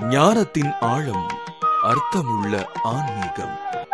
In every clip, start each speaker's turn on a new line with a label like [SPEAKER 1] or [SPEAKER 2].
[SPEAKER 1] ஞானத்தின் ஆழம் அர்த்தமுள்ள ஆன்மீகம்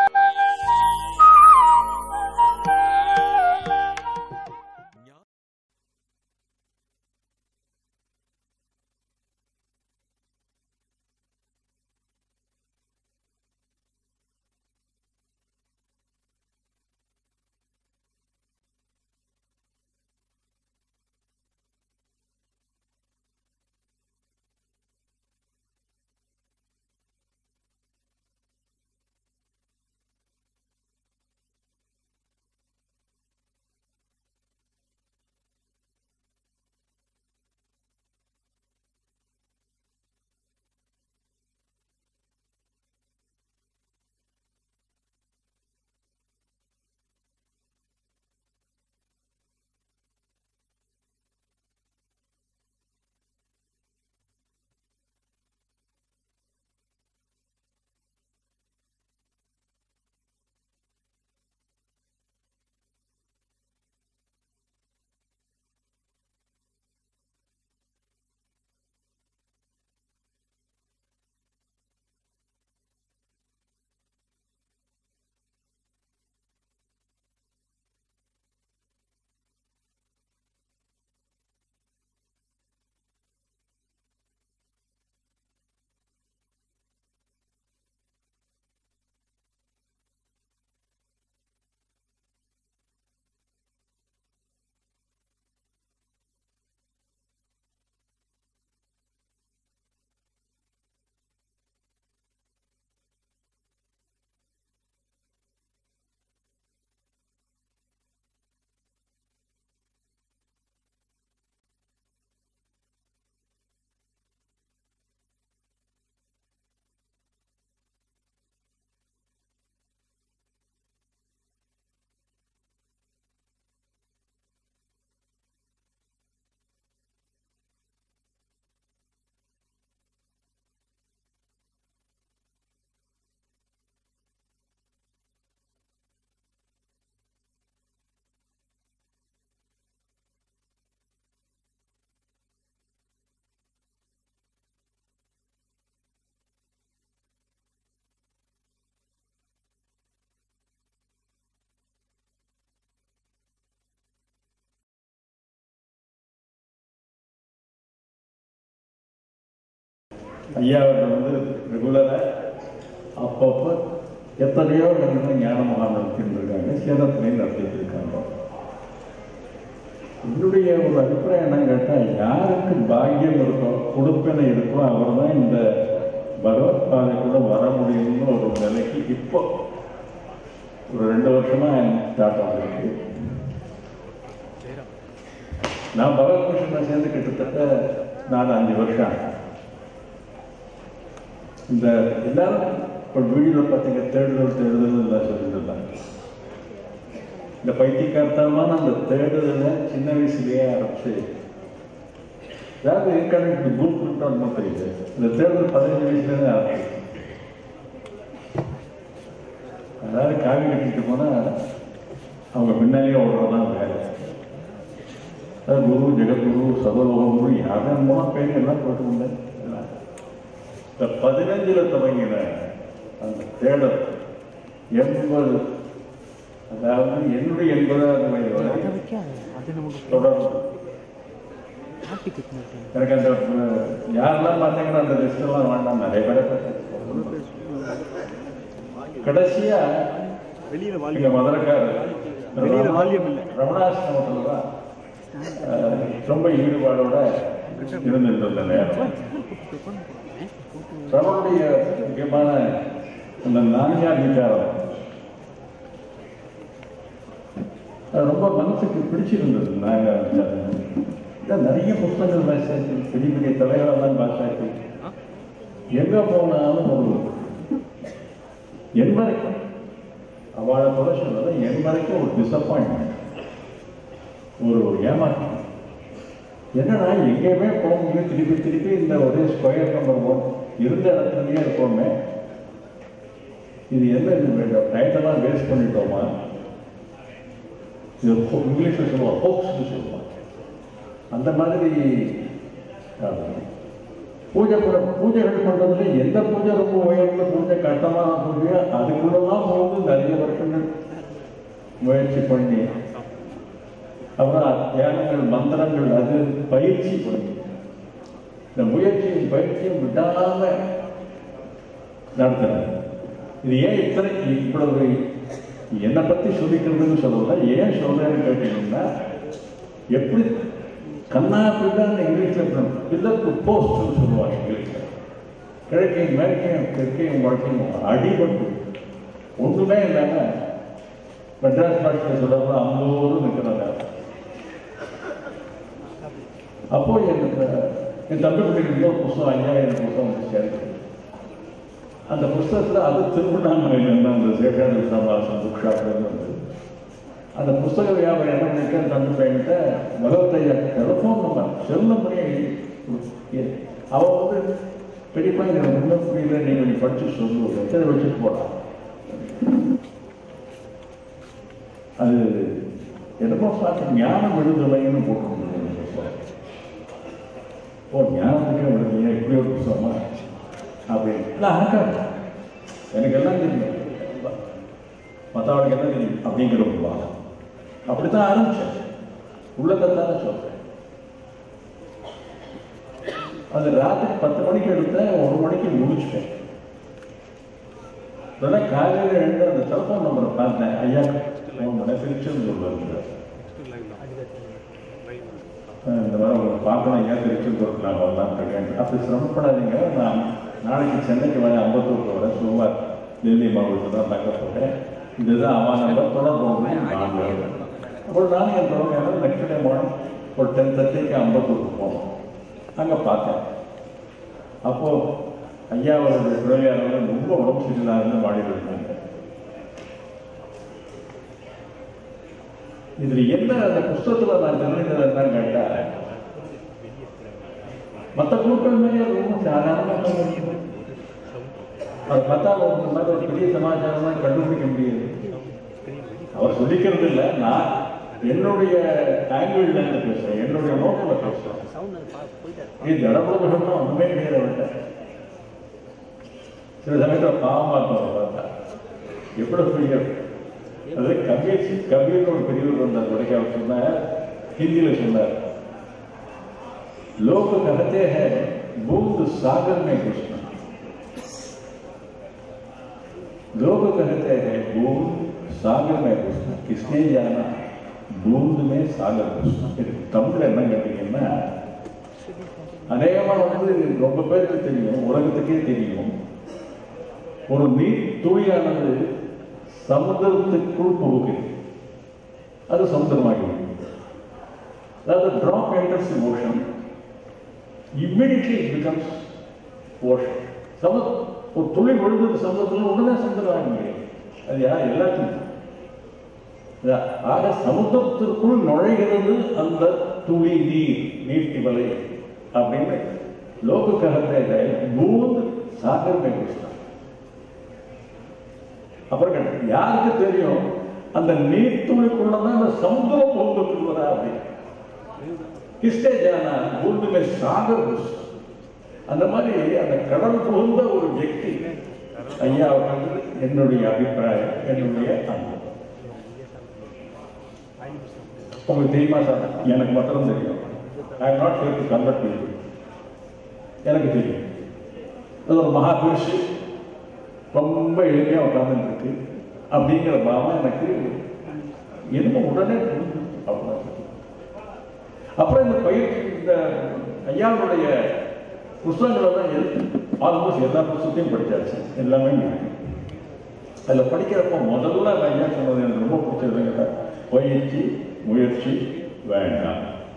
[SPEAKER 2] ஐயா அவர்கள் வந்து ரெகுலராக அப்பப்போ எத்தனையோ இடங்களில் ஞான மகான் நடத்திட்டு இருக்காங்க சேதத்திலையும் நடத்திட்டு இருக்காங்க என்னுடைய ஒரு அபிப்பிராயம் என்னன்னு கேட்டால் யாருக்கு பாக்கியம் இருக்கோ கொடுப்பினை இருக்கோ அவர் தான் இந்த பகவத் பாதைக்குள்ள வர முடியும்னு ஒரு நிலைக்கு இப்போ ஒரு ரெண்டு வருஷமா ஸ்டார்ட் ஆகிருக்கு நான் பகவத் மிஷனை சேர்ந்து கிட்டத்தட்ட நாலு அஞ்சு வருஷம் ஆகும் இந்த எல்லாரும் இப்போ வீடியோவில் பார்த்தீங்க தேடுதல் தேடுதல் எல்லாம் சொல்லியிருந்தாங்க இந்த பைத்தியக்காரத்தனமான அந்த தேடுதலை சின்ன வயசுலயே ஆரம்பிச்சு அதாவது ஏற்கனவே குரூப் குரூப் தெரியுது இந்த தேடுதல் பதினஞ்சு வயசுலேருந்து ஆரம்பிச்சு அதாவது காவி கட்டிட்டு போனால் அவங்க பின்னாலேயே ஓடுறதுதான் வேலை அது குரு ஜெகத்குரு சதலோகம் குரு யாரும் மூலம் பேர் எல்லாம் போட்டுக்கொண்டேன் எல்லாம் இந்த பதினஞ்சுல தொடங்கின அந்த தேடல் எண்பது அதாவது என்னுடைய எண்பதாவது வயது வரை தொடர்ந்து எனக்கு அந்த அஹ், யாரெல்லாம் பார்த்தீங்கன்னா அந்த லிஸ்ட் எல்லாம் வேண்டாம் நிறைய பேரை பார்த்தேன். கடைசியா
[SPEAKER 3] வெளியில
[SPEAKER 2] இங்க
[SPEAKER 3] வால்யூம்
[SPEAKER 2] மதுரக்காரர்
[SPEAKER 3] வெளியில volume இல்ல.
[SPEAKER 2] ரமணாசிரமத்தில் தான் அஹ், ரொம்ப ஈடுபாடோட இருந்துட்டு இருந்த நேரம் ரமணுடைய முக்கியமான அந்த நான்யார் விசாரம் அது ரொம்ப மனசுக்கு பிடிச்சிருந்தது நான்யார் விசாரம் இதான் நிறைய புத்தகங்கள் வாசிச்சாச்சு பெரிய பெரிய தலைவரெல்லாம் வாசிச்சாச்சு எங்க போனாலும் ஒரு என் வரைக்கும் அவளை போல சொல்றது என் வரைக்கும் ஒரு டிசப்பாயின்மெண்ட் ஒரு ஏமாற்றம் என்னடா எங்கேயுமே போக முடியும் திருப்பி திருப்பி இந்த ஒரே ஸ்கொயர் நம்பர் ஒன் இருந்த இடத்துலயே இருக்கோமே இது என்ன இது டயத்தெல்லாம் வேஸ்ட் பண்ணிட்டோமா இது ho- இங்கிலீஷ்ல சொல்லுவோம் ஹோப்ஸ்னு சொல்லுவோம் அந்த மாதிரி ஆகுது. பூஜை கூட பூஜைகள் பண்ணுறதுல எந்த பூஜை ரொம்ப உயர்ந்த பூஜை கட்டமான பூஜையோ அதுக்குள்ளெல்லாம் போகுது நிறைய வருஷங்கள் முயற்சி பண்ணி அப்புறம் தியானங்கள் மந்திரங்கள் அது பயிற்சி பண்ணி இந்த முயற்சியும் பயிற்சியும் விடாம நடத்துறேன் இது ஏன் இத்தனை இவ்வளவு என்னை பத்தி சொல்லிக்கிறதுன்னு சொல்லல ஏன் சொல்றேன்னு கேட்டீங்கன்னா எப்படி கண்ணா பிள்ளைன்னு இங்கிலீஷ்ல பில்லருக்கு போஸ்ட்னு சொல்லுவாங்க இங்கிலீஷ்ல கிழக்கையும் மேற்கையும் தெற்கையும் வழக்கையும் அடிபட்டு ஒன்றுமே இல்லாம மெட்ராஸ் பாஷையில் சொல்றப்ப அம்போடு நிற்கிறாங்க அப்போ எனக்கு என் தம்பி பிள்ளைங்க ஒரு புஸ்தகம் ஐயாயிரம் புஸ்தகம் வந்து சேர்த்து அந்த புஸ்தகத்தில் அது திருவண்ணாமலையில் அந்த சேஷாதி சமாசம் புக் ஷாப்லேருந்து வந்து அந்த புஸ்தக வியாபாரம் என்ன பண்ணிருக்கேன் தம்பி பையன்கிட்ட பகவத்தையா டெலிஃபோன் நம்பர் செல் நம்பரே அவன் வந்து பெரியப்பா எனக்கு ஒன்றும் புரியல நீ கொஞ்சம் படிச்சு சொல்லு எத்தனை வச்சுட்டு போடலாம் அது என்னமோ பார்த்து ஞானம் விடுதலைன்னு போட்டுருந்தது அந்த புஸ்தகம் ஓ ஞானத்துக்கே விடுதலையா இப்படி ஒரு புஸ்தகமா அப்படின்னு இல்லை ஆக்காது எனக்கு எல்லாம் தெரியும் மற்றவனுக்கு என்ன தெரியும் அப்படிங்கிற ஒரு வாதம் அப்படித்தான் ஆரம்பிச்சேன் உள்ளத்தை தானே சொல்றேன் அது ராத்திரி பத்து மணிக்கு எடுத்தேன் ஒரு மணிக்கு முடிச்சிட்டேன் இதெல்லாம் காலையில் எழுந்து அந்த டெலிஃபோன் நம்பரை பார்த்தேன் ஐயா ஃபோன் பண்ண திருச்செந்தூர் வருது இந்த மாதிரி உங்களை பார்க்கணும் ஐயா திருச்செந்தூருக்கு நான் வரலாம் இருக்கேன் அப்படி சிரமப்படாதீங்க நான் நாளைக்கு சென்னைக்கு வரேன் அம்பத்தூருக்கு வரேன் சுமார் டெல்லி மாவட்டத்தில் தான் தங்க போட்டேன் இதுதான் அவன் நம்பர் தொடர்பு நான் அப்புறம் நான் என் தொடர்பு நெக்ஸ்ட் டே மார்னிங் ஒரு டென் தேர்ட்டிக்கு அம்பத்தூருக்கு போனோம் அங்கே பார்த்தேன் அப்போது ஐயா அவருடைய துணைவியாளர்கள் ரொம்ப உடம்பு சரியில்லாத மாடியில் இருந்தாங்க இதில் என்ன அந்த புஸ்தகத்தில் நான் தெரிஞ்சது என்னன்னு கேட்டால் மற்ற குழுக்கள் மேலே ரொம்ப சாதாரணமாக இருக்கும். அது பார்த்தா ஒரு மாதிரி ஒரு பெரிய சமாச்சாரமாக கண்டுபிடிக்க முடியாது அவர் சொல்லிக்கிறது இல்லை நான் என்னுடைய ஆங்கிள் பேசுறேன் என்னுடைய நோக்கில் பேசுறேன் இது ஜடபோதகம்னா ஒன்றுமே கிடையாது அவர்கிட்ட சில சமயத்தில் பாவமாக இருக்கும் பார்த்தா எப்படி புரியாது அது கபீர் கபீர்னு ஒரு பெரியவர் வந்தார் உடைக்க அவர் சொன்னார் ஹிந்தியில் சொன்னார் लोग कहते हैं बूंद सागर में कृष्ण लोग कहते हैं बूंद सागर में कृष्ण किसने जाना बूंद में सागर कृष्ण இதுக்கு தமிழ் என்ன கேட்டீங்கன்னா அநேகமாக வந்து இது ரொம்ப பேருக்கு தெரியும் உலகத்துக்கே தெரியும் ஒரு நீர் துளியானது சமுத்திரத்துக்குள் போகுது அது சமுத்திரமாகிறது அதாவது drop enters the ocean immediately it becomes ocean சம ஒரு துளி விழுந்தது சமுத்திரத்தில் உடனே சமுத்திரம் ஆக முடியாது அது யார் எல்லாத்தையும் இதா- ஆக சமுத்திரத்திற்குள் நுழைகிறது அந்த துளி நீர் நீர்த்தி வலை அப்படின்னு லோக ககத்தை பூத் சாகர் மே குஸ்தா அப்புறம் கேட்டேன், யாருக்கு தெரியும் அந்த நீர்த்துளிக்குள்ளதான் அந்த சமுத்திரம் போகுது வரா அப்படின்னு கிஸ்டே ஜானா பூமியில சாகர் புஷ் அந்த மாதிரி அந்த கடல் புகுந்த ஒரு వ్యక్తి ஐயா அவர்கள் என்னுடைய அபிப்பிராயம் என்னுடைய அனுபவம் உங்களுக்கு தெரியுமா சார் எனக்கு மாத்திரம் தெரியும் I am not here to convert you எனக்கு தெரியும் அது ஒரு மகா பெருசு ரொம்ப எளிமையாக உட்கார்ந்துட்டு இருக்கு அப்படிங்கிற பாவம் எனக்கு என்னமோ உடனே புரிஞ்சு அவ்வளோ அப்புறம் இந்த பயிற்சி இந்த ஐயாவுடைய புஸ்தகங்களை தான் எழுதி ஆல்மோஸ்ட் எல்லா புத்தகத்தையும் படிச்சாச்சு எல்லாமே இருக்கு. அதில் படிக்கிறப்போ முதல்ல நான் ஐயா சொன்னது எனக்கு ரொம்ப பிடிச்சதுங்கிட்ட பயிற்சி முயற்சி வேண்டாம்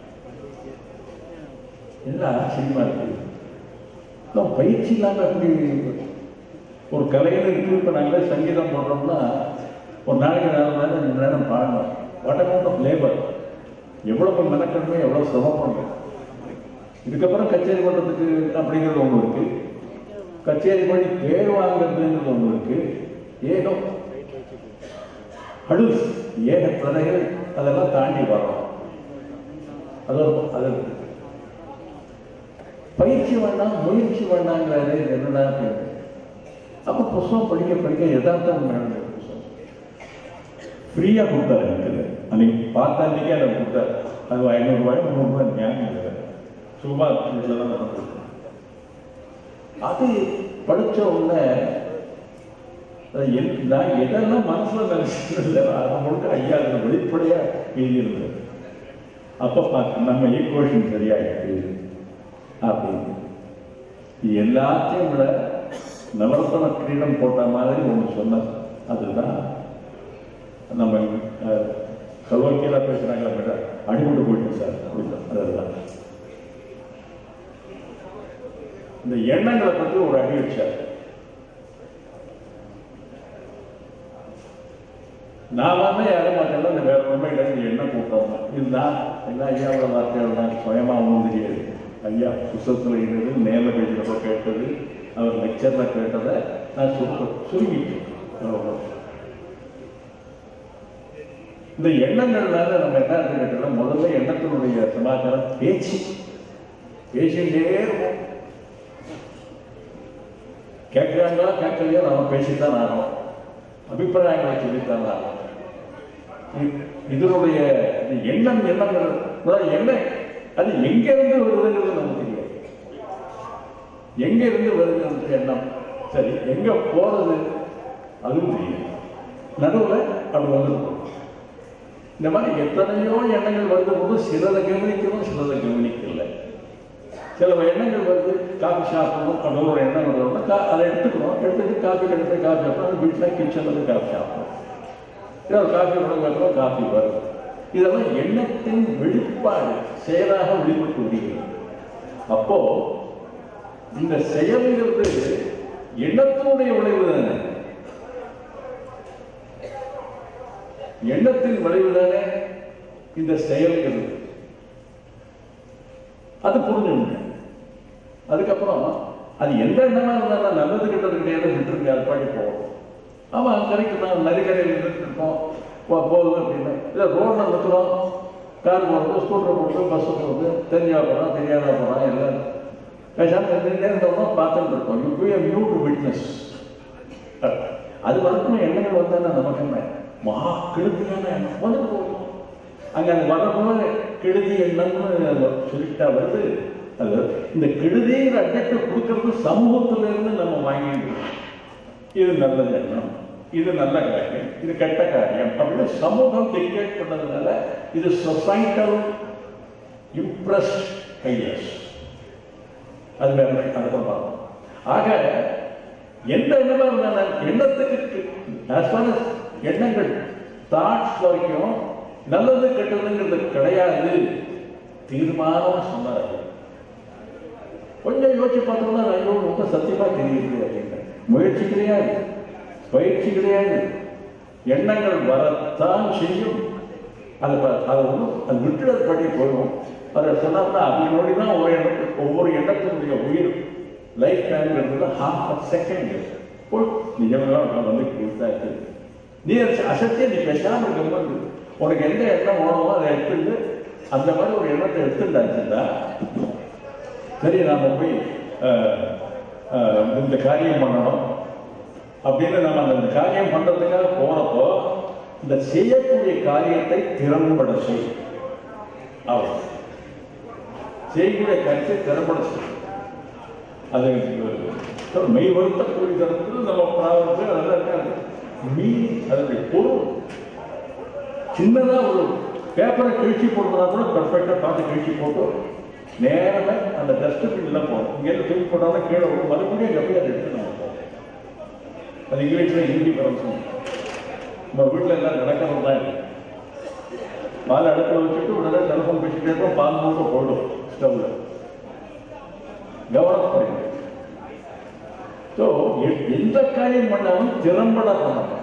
[SPEAKER 2] என்ன ஆச்சரியமா இருக்கு நான் பயிற்சி இல்லாமல் எப்படி ஒரு கலையில் இருக்கு இப்போ நாங்களே சங்கீதம் போடுறோம்னா ஒரு நாளைக்கு நாலு நேரம் ரெண்டு நேரம் பாடணும் வாட் அமௌண்ட் ஆஃப் லேபர் எவ்வளவு மெனக்கணுமே எவ்வளவு சிரமப்படணும் இதுக்கப்புறம் கச்சேரி பண்ணுறதுக்கு அப்படிங்கிறது ஒன்று இருக்கு கச்சேரி பண்ணி பேர் வாங்குறதுங்கிறது ஒன்று இருக்கு ஏகம் அடுஸ் ஏக தடைகள் அதெல்லாம் தாண்டி வரோம் அது ஒரு- அது இருக்கு. பயிற்சி வேண்டாம் முயற்சி வேண்டாங்கிறாரு என்னடா அப்படின்னு அப்போ புஸ்தகம் படிக்க படிக்க யதார்த்தம் நடந்தது புஸ்தகம் ஃப்ரீயாக கொடுத்தாரு எனக்கு அன்னைக்கு பார்த்த அன்னைக்கே அதை கொடுத்தாரு அது ஐநூறுரூவாய் முந்நூறுரூவாய் ஞாபகம் இல்லை சும்மா இதில் தான் நடந்தது அது படிச்ச உடனே அது என்- நான் எதெல்லாம் மனசுல நினைச்சிட்டு அதை முழுக்க ஐயா அதில் வெளிப்படையா எழுதியிருந்தது அப்போ பார்த்து நம்ம ஈக்குவேஷன் சரியாயிட்டு அப்படின்னு இது எல்லாத்தையும் விட நவரத்தன கிரீடம் போட்ட மாதிரி ஒன்று சொன்னார் அதுதான் நம்ம கல்வக்கியலா பேசுறாங்க மேடம் அடிபட்டு போயிட்டு சார் அப்படின்னு அதுதான் இந்த எண்ணங்களை பற்றி ஒரு அடி வச்சார் நான் வந்து யாரும் மாட்டேன் இந்த வேற உண்மையில இந்த எண்ணம் கூட்டம் இதுதான் எல்லாம் ஐயாவோட வார்த்தைகள் தான் சுயமா ஒன்றும் தெரியாது ஐயா புத்தகத்தில் இருந்தது நேரில் பேசுகிறப்ப கேட்டது அவர் லெக்சரில் கேட்டதை நான் சுருக்க சுருங்கிட்டு அவ்வளவுதான். இந்த எண்ணங்கள்னால நம்ம என்ன கேட்டோம்னா முதல்ல எண்ணத்தினுடைய சமாச்சாரம் பேச்சு பேசிட்டே இருப்போம் கேட்கிறாங்களா கேட்கலையோ நம்ம பேசித்தான் ஆகணும் அபிப்பிராயங்களை சொல்லித்தான் ஆகணும் இ- இதனுடைய இந்த எண்ணம் எண்ணங்கள் அதாவது என்ன அது எங்க இருந்து வருதுங்கிறது நமக்கு தெரியாது எங்க இருந்து வருதுன்ற எண்ணம் சரி எங்க போறது அதுவும் தெரியும் நடுவுல அப்படி வந்துருக்கும் இந்த மாதிரி எத்தனையோ எண்ணங்கள் வருது போது சிலதை கவனிக்கணும் சிலதை கவனிக்கல சில எண்ணங்கள் வருது காஃபி சாப்பிடணும் அப்படின்னு ஒரு எண்ணம் வருதுன்னா கா அதை எடுத்துக்கணும் எடுத்துட்டு காஃபி எடுத்து காஃபி சாப்பிடணும் வீட்டில் கிச்சனில் இருந்து காஃபி சாப்பிடணும் இல்லை ஒரு காஃபி கொடுக்கணும் காஃபி வரும் இதெல்லாம் எண்ணத்தின் வெளிப்பாடு செயலாக வெளிப்பட்டு விடுகிறது அப்போ இந்த செயல்ங்கிறது எண்ணத்தினுடைய விளைவு தானே எண்ணத்தின் விளைவு தானே இந்த செயல்கிறது அது புரிஞ்சுங்க அதுக்கப்புறம் அது எந்த எண்ணமா இருந்தாலும் நல்லது கிட்டது கிடையாது விட்டுருங்க அது பாடி போகும் ஆமா கரெக்ட் தான் நரிக்கரையில் இருந்துட்டு இருக்கோம் போ- போகுது அப்படின்னு இல்லை ரோட்ல நிற்கிறோம் கார் போகிறது ஸ்கூட்டர் போகிறது பஸ் போகிறது தெரிஞ்சா போகிறோம் தெரியாத போகிறோம் எல்லாம் பேசாமல் இருந்துகிட்டே இருந்தோம்னா பார்த்துட்டு இருக்கோம் யூ பி மியூ டு விட்னஸ் அது வரைக்கும் எண்ணங்கள் வந்தால் நமக்கு என்ன மகா கெடுதியான எண்ணம் வந்துட்டு போகும் அங்கே அந்த வரப்போது கெடுதி எண்ணம்னு சொல்லிட்டா வருது அது இந்த கெடுதிங்கிற அட்டத்தை கொடுக்கறது சமூகத்துல இருந்து நம்ம வாங்கிட்டு இது நல்ல எண்ணம் இது நல்ல காரியம் இது கெட்ட காரியம் அப்படின்னு சமூகம் டிக்டேட் பண்ணதுனால இது சொசைட்டல் இம்ப்ரெஸ் ஐஎஸ் அது வேற அதை பார்ப்போம் ஆக எந்த எண்ணமா இருந்தாலும் எண்ணத்துக்கு as far as எண்ணங்கள் தாட்ஸ் வரைக்கும் நல்லது கெட்டதுங்கிறது கிடையாது தீர்மானம் சொன்னார் கொஞ்சம் யோசிச்சு பார்த்தோம்னா ஐயோ ரொம்ப சத்தியமா தெரியுது அப்படின்னு முயற்சி கிடையாது பயிற்சி கிடையாது எண்ணங்கள் வரத்தான் செய்யும் அது ப- அது ஒன்றும் அது விட்டுறது படி போயிடும் அதை சொன்னார்னா அதனோடி தான் ஒரு எண்ணத்துக்கு ஒவ்வொரு எண்ணத்தினுடைய உயிர் லைஃப் டைம்ங்கிறது ஹாஃப் அ செகண்ட் போய் நிஜமாக வந்து கொடுத்தாச்சு நீ அச- அசத்திய நீ பேசாம இருக்க உனக்கு எந்த எண்ணம் வேணுமோ அதை எடுத்துட்டு அந்த மாதிரி ஒரு எண்ணத்தை எடுத்துட்டாச்சுன்னா சரி நாம போய் அஹ், அஹ், இந்த காரியம் பண்ணணும் அப்படின்னு நம்ம அந்த காரியம் பண்றதுக்காக போறப்போ இந்த செய்யக்கூடிய காரியத்தை திறம்பட செய் அவ்வளவு செய்யக்கூடிய காரியத்தை திறம்பட செய் அது அஹ், மெய் வருத்தக்கூடிய தரத்தில் நம்ம பிரார்த்தனை அதெல்லாம் இருக்காது மீ அதனுடைய பொருள் சின்னதா ஒரு பேப்பரை கிழிச்சி போடுறதா கூட பர்ஃபெக்டாக பார்த்து கிழிச்சி போட்டு நேரமே அந்த டஸ்ட்பின்ல போகணும் இங்கேருந்து தூக்கி போட்டாலும் கீழே விடும் மறுபடியும் அங்கே போய் அதை எடுத்து நம்ம போகணும் அது இங்கிலீஷில் ஹிந்தி பரவசம் நம்ம வீட்டில் எல்லாம் நடக்கிறது தான் இது. பால் அடுப்பில் வச்சுட்டு உடனே டெலிஃபோன் பேசிட்டே இருப்போம் பால் மூக்க போயிடும் ஸ்டவ்ல கவனப்படுங்க ஸோ எந்த காரியம் பண்ணாலும் திறம்பட பண்ணணும்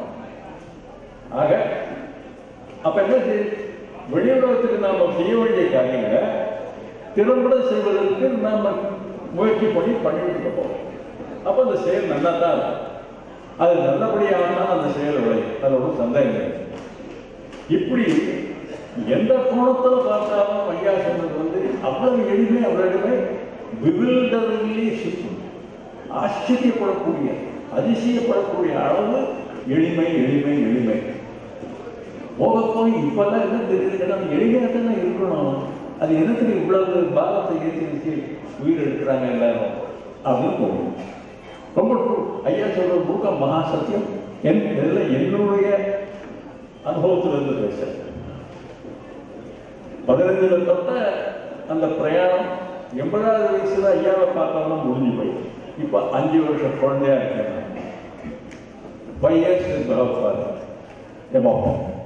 [SPEAKER 2] ஆக அப்ப என்ன செய்ய வெளியுலகத்துக்கு நாம செய்ய வேண்டிய காரியங்களை திறம்பட செய்வதற்கு நாம முயற்சி பண்ணி பண்ணிட்டு போறோம் அப்ப அந்த செயல் நல்லா தான் இருக்கும் அது நல்லபடியாக தான் அந்த செயல் விளையும் அது ஒரு சந்தேகம் இல்லை. இப்படி எந்த கோணத்துல பார்த்தாலும் ஐயா சொன்னது வந்து அவ்வளவு எளிமை அவ்வளவு எளிமை விவில்டர்லி சிம்பிள் ஆச்சரியப்படக்கூடிய அதிசயப்படக்கூடிய அளவு எளிமை எளிமை எளிமை போக போய் இப்பெல்லாம் என்ன தெரியுதுன்னா எளிமையாக தானே இருக்கணும் அது எதுக்கு இவ்வளவு பாகத்தை ஏற்றி வச்சு உயிர் எடுக்கிறாங்க எல்லாரும் அப்படின்னு தோணும் ரொம்ப true. ஐயா சொல்ற முழுக்க மகா சத்தியம் என் இதில் என்னுடைய அனுபவத்தில் இருந்து பேசுறேன் பதினஞ்சுல தொட்ட அந்த பிரயாணம் எண்பதாவது வயசுல ஐயாவை பார்த்தாலும் முடிஞ்சு போய் இப்போ அஞ்சு வருஷம் குழந்தையா இருக்கேன் ஃபைவ் இயர்ஸ் எபோ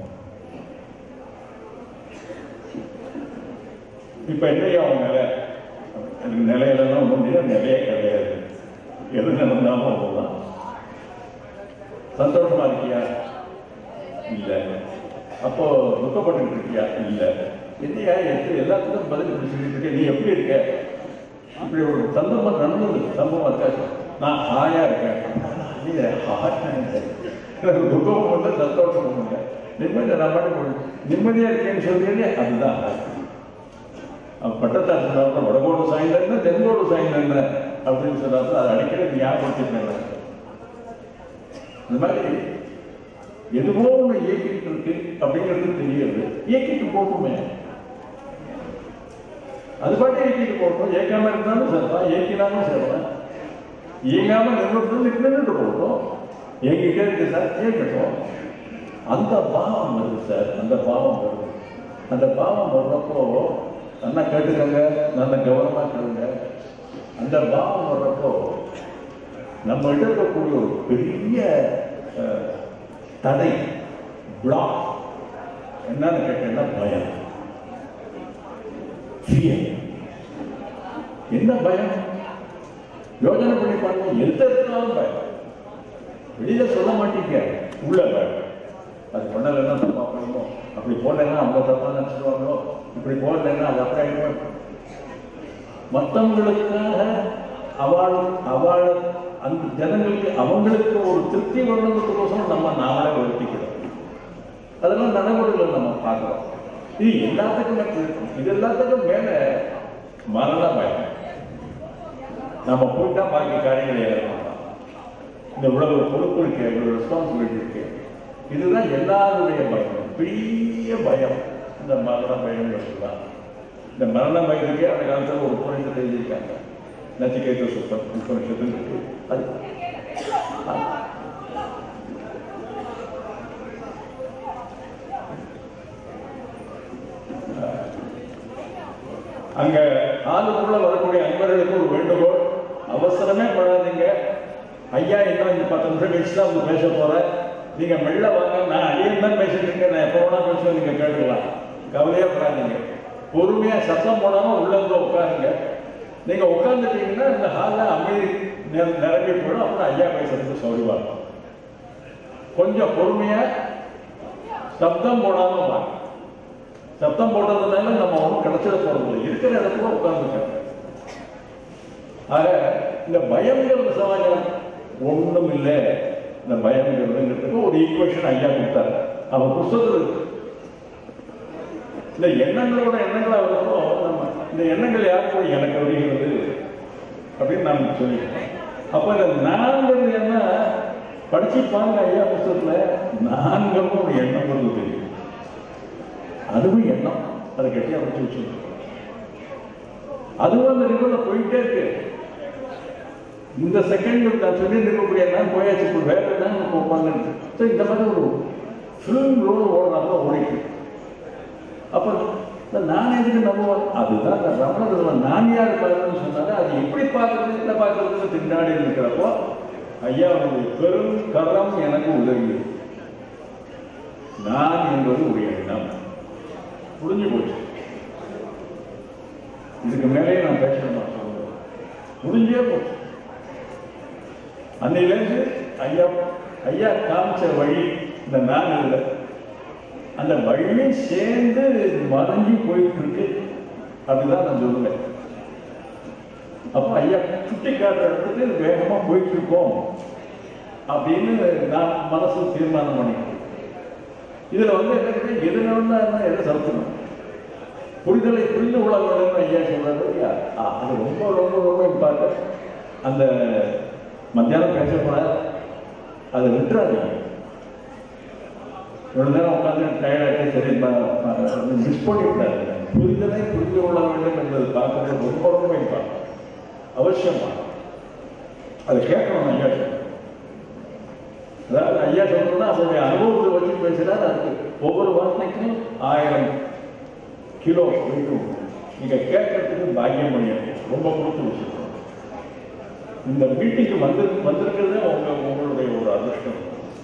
[SPEAKER 2] இப்போ என்னையா அவங்க நிலை எனக்கு நிலையிலலாம் ஒன்றும் முடியாது நிலையே கிடையாது எது நடந்தாலும் அவ்வளோதான் சந்தோஷமா இருக்கியா இல்லை அப்போ துக்கப்பட்டு இருக்கியா இல்லை என்னையா எப்படி எல்லாத்துக்கும் பதில் இப்படி சொல்லிட்டு இருக்க நீ எப்படி இருக்க இப்படி ஒரு சந்தர்ப்பம் நடந்தது சம்பவம் இருக்காது நான் ஹாயா இருக்கேன் நீ ஹாயா எனக்கு துக்கம் வந்து சந்தோஷம் இல்லை நிம்மதி நான் பாட்டு நிம்மதியா இருக்கேன்னு சொல்றீங்களே அதுதான் ஹாய் அவன் பட்டத்தார் சொன்னாங்க வடகோடு சாய்ந்த என்ன தென்கோடு சாய்ந்த என்ன அப்படின்னு சொன்னாங்க அதை அடிக்கடி ஞாபகப்படுத்திருக்கேன் இந்த மாதிரி எதுவோ ஒன்று இயக்கிட்டு இருக்கு அப்படிங்கிறது தெரியாது இயக்கிட்டு போட்டுமே அது பாட்டு இயக்கிட்டு போட்டோம் இயக்காம இருந்தாலும் சரிதான் இயக்கினாலும் சரிதான் இயங்காம நின்று நின்றுட்டு போட்டோம் இயங்கிட்டே இருக்கு சார் இயக்கட்டும் அந்த பாவம் வருது சார் அந்த பாவம் வருது அந்த பாவம் வர்றப்போ நல்லா கேட்டுக்கோங்க நல்ல கவனமா கேளுங்க அந்த பாவம் வர்றப்போ நம்ம இருக்கக்கூடிய ஒரு பெரிய அஹ், தடை பிளாக் என்னன்னு கேட்டீங்கன்னா பயம் Fear. என்ன பயம் யோசனை பண்ணி பாருங்க எந்த இடத்துலாலும் பயம் வெளியில சொல்ல மாட்டீங்க உள்ள பயம் அது பண்ணலைன்னா தப்பா பண்ணணும் அப்படி போடலைன்னா அவங்க தப்பா நினைச்சிருவாங்களோ இப்படி போடலைன்னா அது அப்புறம் மற்றவங்களுக்காக அவள் அவள் அந்த ஜனங்களுக்கு அவங்களுக்கு ஒரு திருப்தி வரணுங்கிறதுக்கோசரம் நம்ம நாமளே வருத்திக்கிறோம் அதெல்லாம் நடைமுறைகளை நம்ம பார்க்கிறோம் இது எல்லாத்துக்குமே இருக்கும் இது எல்லாத்துக்கும் மேல மரண பயம் நம்ம போயிட்டா பாக்கி காரியங்களை ஏறலாம் இந்த இவ்வளவு பொறுப்பு இருக்கு இவ்வளவு ரெஸ்பான்சிபிலிட்டி இருக்கு இதுதான் எல்லாருடைய பயம் பெரிய பயம் இந்த மரண பயம்ங்கிறது தான் இந்த மரண பயத்துக்கே அந்த காலத்தில் ஒரு உபநிஷத்தை எழுதியிருக்காங்க நச்சிகேத சுத்தம் உபநிஷத்துன்னு இருக்கு அது அங்க ஆளுக்குள்ள வரக்கூடிய அன்பர்களுக்கு ஒரு வேண்டுகோள் அவசரமே படாதீங்க ஐயா இன்னும் இந்த பத்து நிமிஷம் கழிச்சு தான் வந்து பேச போறேன் நீங்க மெல்ல வாங்க நான் அடியன் தான் பேசிட்டு இருக்கேன் நான் எப்போ வேணா பேசுவேன் நீங்க கேட்டுக்கலாம் கவலையே படாதீங்க பொறுமையா சத்தம் போடாம உள்ள இருந்து உட்காருங்க நீங்க உட்காந்துட்டீங்கன்னா இந்த ஹாலில் அமைதி நிர- நிரம்பி போயிடும் அப்புறம் ஐயா பேசுறதுக்கு சௌரியமா இருக்கும் கொஞ்சம் பொறுமையா சப்தம் போடாம வாங்க சத்தம் போடுறதுனால நம்ம ஒன்றும் கிடைச்சிட போறது இருக்கிற இடத்துல உட்கார்ந்துருக்காங்க ஆக இந்த பயங்கிறது சமாஜம் ஒண்ணும் இல்லை இந்த பயங்கிறதுங்கிறதுக்கு ஒரு ஈக்குவேஷன் ஐயா கொடுத்தாரு அவன் புஸ்தகத்தில் இருக்கு இந்த எண்ணங்களோட எண்ணங்களா வரப்போ நம்ம இந்த எண்ணங்கள் யாருக்கு எனக்கு வருகிறது அப்படின்னு நாம் சொல்லிக்கிறோம் அப்போ இந்த நான்கிறது என்ன படிச்சு பாருங்க ஐயா புஸ்தகத்துல நான்கிறது ஒரு எண்ணம் வருது தெரியும் அதுவும் எண்ணம் அதை கட்டியா வச்சு வச்சிருக்கோம் அதுவும் அந்த ரிவர்ல போயிட்டே இருக்கு இந்த செகண்ட் நான் சொல்லிட்டு இருக்கக்கூடிய நான் போயாச்சு இப்போ வேற தான் நம்ம உட்காந்துருக்கு ஸோ இந்த மாதிரி ஒரு ஃபிலிம் ரோல் ஓடுறாங்க ஓடிட்டு இருக்கு. அப்போ இந்த நான் எதுக்கு நம்புவேன் அதுதான் இந்த ரமணர் நான் யார் பார்க்கணும்னு சொன்னாங்க அது எப்படி பார்க்கறது என்ன பார்க்கறதுன்னு பின்னாடி இருக்கிறப்போ ஐயா அவருடைய பெரும் கரம் எனக்கு உதவியது நான் என்பது ஒரு எண்ணம் புரிஞ்சு போச்சு இதுக்கு மேலே நான் பேசணுமா சொல்லுவேன் முடிஞ்சே போச்சு அன்னையிலேருந்து ஐயா ஐயா காமிச்ச வழி இந்த நான் இல்லை அந்த வழியும் சேர்ந்து மறைஞ்சு போயிட்டு இருக்கு அதுதான் நான் சொல்லுவேன் அப்போ ஐயா சுட்டி காட்டுற இடத்துக்கு வேகமா போயிட்டு இருக்கோம் அப்படின்னு நான் மனசு தீர்மானம் பண்ணிக்கிறேன் இதுல வந்து என்ன எது நடந்தா என்ன எதை சறுக்கணும் புரிதலை புரிந்து கொள்ள வேண்டும் ஐயா சொல்றாரு இல்லையா ஆ, அது ரொம்ப ரொம்ப ரொம்ப இம்பார்ட்டன்ட் அந்த மத்தியானம் பேசக்கூடாது அதை விட்டுறாதீங்க இவ்வளோ நேரம் உட்காந்து டயர்டாகிட்டு சரி மிஸ் பண்ணிவிடாது புரிதலை புரிந்து கொள்ள வேண்டும் என்பது பார்க்கறது ரொம்ப ரொம்ப இம்பார்ட்டன்ட் அவசியமா அதை கேட்கணும் ஐயா அதாவது ஐயா சொல்லணும்னா அவருடைய அனுபவத்தை வச்சு பேசுகிறார் அதுக்கு ஒவ்வொரு வார்த்தைக்கும் ஆயிரம் கிலோ இருக்கும் நீங்கள் கேட்கறதுக்கு பாக்கியம் பண்ணியிருக்கு ரொம்ப கொடுத்து விஷயம் இந்த மீட்டிங்கு வந்து வந்திருக்கிறதே உங்க உங்களுடைய ஒரு அதிர்ஷ்டம்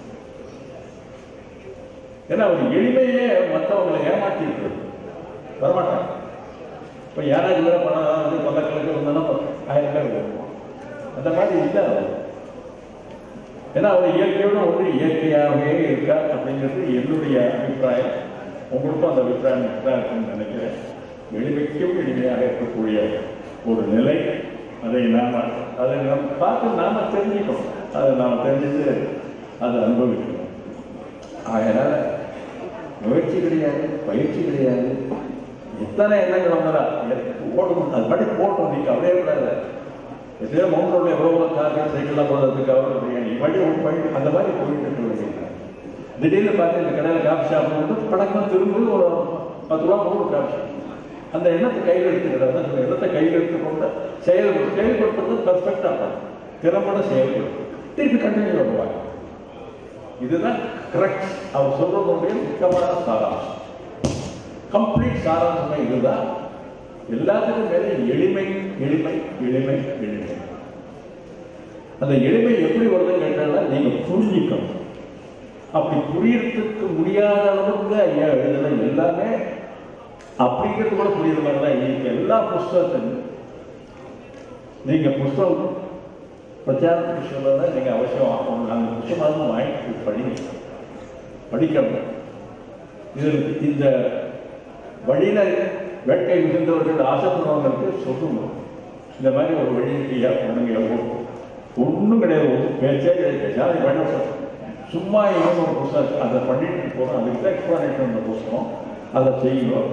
[SPEAKER 2] ஏன்னா அவர் எளிமையே மற்றவங்களை ஏமாற்றி இருக்கிறது வரமாட்டாங்க இப்போ யாராவது வேற பணம் வந்து கொள்ளக்கிழக்கு வந்தாலும் ஆயிரம் பேர் வருவோம் அந்த மாதிரி இல்லை அவர் ஏன்னா அவர் இயற்கையோட ஒன்று இயற்கையாகவே இருக்கார் அப்படிங்கிறது என்னுடைய அபிப்பிராயம் உங்களுக்கும் அந்த அபிப்பிராயம் தான் இருக்குன்னு நினைக்கிறேன் எளிமைக்கும் எளிமையாக இருக்கக்கூடிய ஒரு நிலை அதை நாம அதை நாம் பார்த்து நாம தெரிஞ்சுக்கணும் அதை நாம் தெரிஞ்சுட்டு அதை அனுபவிக்கணும் அதனால முயற்சி கிடையாது பயிற்சி கிடையாது எத்தனை எண்ணங்கள் வந்ததா ஓடணும் அது படி போட்டோம் நீ கவலையே கூடாது எத்தனையோ மவுண்டோட எவ்வளோ கார்கள் சைக்கிளில் போகிறதுக்கு அவ்வளோ பிரியாணி வழி ஒரு பழி அந்த மாதிரி போயிட்டு இருக்க வேண்டியது திடீர்னு பார்த்து இந்த கடையில் காஃபி ஷாப் வந்து படக்கம் திரும்பி ஒரு பத்து ரூபா போட்டு காஃபி ஷாப் அந்த எண்ணத்தை கையில் எடுத்துக்கிறது அந்த எண்ணத்தை கையில் எடுத்துக்கொண்டு செயல் செயல்படுத்துறது பர்ஃபெக்டாக திறம்பட செயல்படும் திருப்பி கண்டினியூ பண்ணுவாங்க இதுதான் கரெக்ட் அவர் சொல்றதுடைய முக்கியமான சாராம்சம் கம்ப்ளீட் சாராம்சமே இதுதான் எல்லாத்துக்கும் மேலே எளிமை எளிமை எளிமை எளிமை அந்த எளிமை எப்படி வருதுன்னு கேட்டால நீங்க புரிஞ்சிக்கணும் அப்படி புரியறதுக்கு முடியாத அளவுக்கு ஐயா எழுதுன எல்லாமே அப்படிங்கிறது கூட புரியுற மாதிரி தான் இன்னைக்கு எல்லா புஸ்தகத்தையும் நீங்க புஸ்தகம் பிரச்சாரத்துக்கு சொல்லல நீங்க அவசியம் வாங்கணும் அந்த புஸ்தகம் வாங்கி படிங்க படிக்கணும் இதில் இந்த வழியில வேட்கை மிகுந்தவர்கள் ஆசைப்படுறவங்களுக்கு சொல்லணும் இந்த மாதிரி ஒரு வழி ஐயா பண்ணுங்க ஒன்றும் கிடையாது ஒரு பேச்சே கிடையாது ஜாதி பண்ண சும்மா இவங்க ஒரு புஸ்தகம் அதை பண்ணிட்டு போகிறோம் அதுக்கு எக்ஸ்பிளனேஷன் அந்த புஸ்தகம் அதை செய்யணும்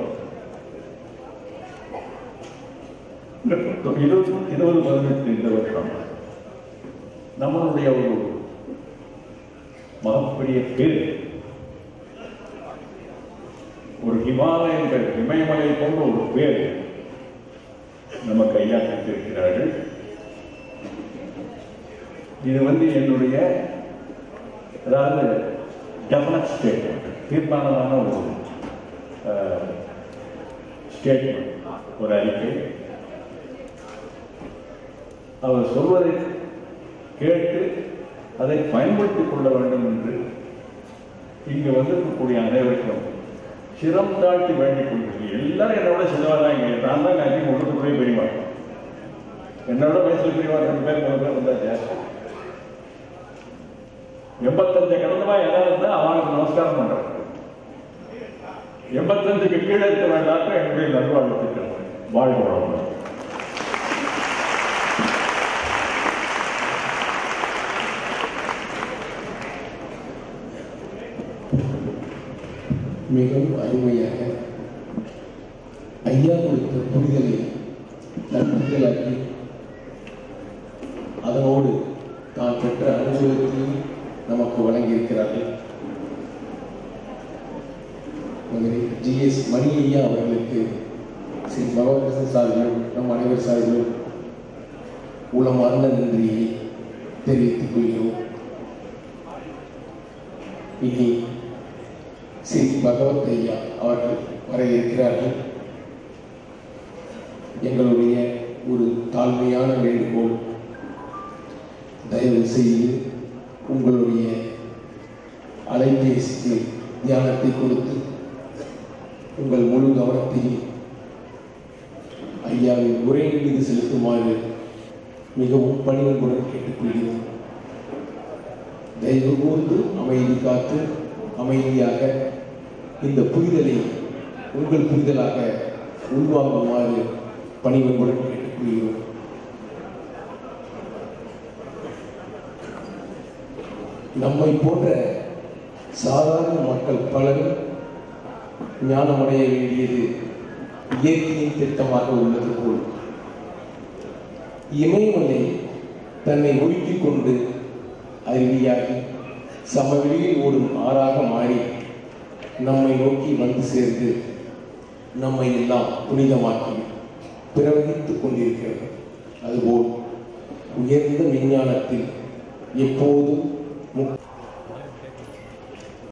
[SPEAKER 2] இந்த இருபது இருபது பதினெட்டு இந்த வருஷம் நம்மளுடைய ஒரு மகப்பெரிய பேர் ஒரு ஹிமாலயங்கள் இமயமலை போன்ற ஒரு பேர் நம்ம கையா பெற்றிருக்கிறார்கள் இது வந்து என்னுடைய அதாவது டெஃபனட் ஸ்டேட்மெண்ட் தீர்மானமான ஒரு ஸ்டேட்மெண்ட் ஒரு அறிக்கை அவர் சொல்வதை கேட்டு அதை பயன்படுத்திக் கொள்ள வேண்டும் என்று இங்கு வந்திருக்கக்கூடிய அனைவருக்கும் சிரம் தாழ்த்தி வேண்டிக் கொள்கிறேன் எல்லாரும் என்னோட சின்னவா தான் இங்கே நான் தான் அஞ்சு ஒன்று போய் பெரியவா என்னோட வயசுல பெரியவா ரெண்டு பேர் மூணு பேர் வந்தா ஜாஸ்தி எண்பத்தஞ்சு கடந்தவா யாராவது இருந்தா அவனுக்கு நமஸ்காரம் பண்றேன் எண்பத்தஞ்சுக்கு கீழே இருக்க வேண்டாம் என்னுடைய நல்வாழ்த்துக்கள் வாழ்க வளமுடன்
[SPEAKER 4] மிகவும் அருமையாக ஐயா கொடுத்த புரிதலை நன்றிகளாக்கி அதனோடு தான் பெற்ற அனுபவத்தையும் நமக்கு வழங்கியிருக்கிறார்கள் ஜிஎஸ் மணி ஐயா அவர்களுக்கு ஸ்ரீ பகவத்கிருஷ்ணன் சார்பிலும் நம் அனைவர் சார்பிலும் உளமார்ந்த நன்றியை தெரிவித்துக் கொள்கிறோம் இனி ஸ்ரீ பகவத் ஐயா அவர்கள் வர இருக்கிறார்கள் எங்களுடைய ஒரு தாழ்மையான வேண்டுகோள் தயவு செய்து உங்களுடைய அலைபேசிக்கு தியானத்தை கொடுத்து உங்கள் முழு கவனத்தையும் ஐயாவின் உரையின் மீது செலுத்துமாறு மிகவும் பணிவன்புடன் கேட்டுக்கொள்கிறோம் தயவு கூர்ந்து அமைதி காத்து அமைதியாக இந்த புரிதலை உங்கள் புரிதலாக உள்வாங்குமாறு பணிவன்புடன் கேட்டுக்கொள்கிறோம் நம்மை போன்ற சாதாரண மக்கள் பலரும் ஞானமடைய வேண்டியது இயற்கையின் திட்டமாக உள்ளது போல் இமயமலை தன்னை உருக்கிக் கொண்டு அருவியாகி சமவெளியில் ஓடும் ஆறாக மாறி நம்மை நோக்கி வந்து சேர்ந்து நம்மை எல்லாம் புனிதமாக்கி பிரவகித்துக் கொண்டிருக்கிறது அதுபோல் உயர்ந்த விஞ்ஞானத்தில் எப்போதும் முக்